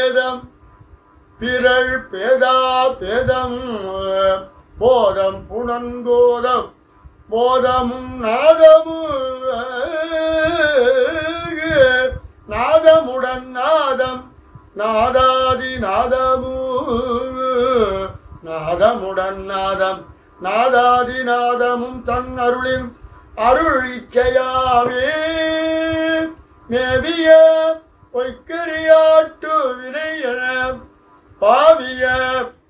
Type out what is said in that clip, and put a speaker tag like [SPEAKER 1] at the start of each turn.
[SPEAKER 1] பேதம் பிறள் பேதா பேதம் போதம் புனங்கோதம் போதமும் நாதமும் நாதமுடன் நாதம் நாதாதி நாதமு நாதமுடன் நாதம் நாதாதி நாதமும் தன் அருளின் அருள் இச்சையாவே மேவிய பொய்க்கரியாட்டு வினையன பாவிய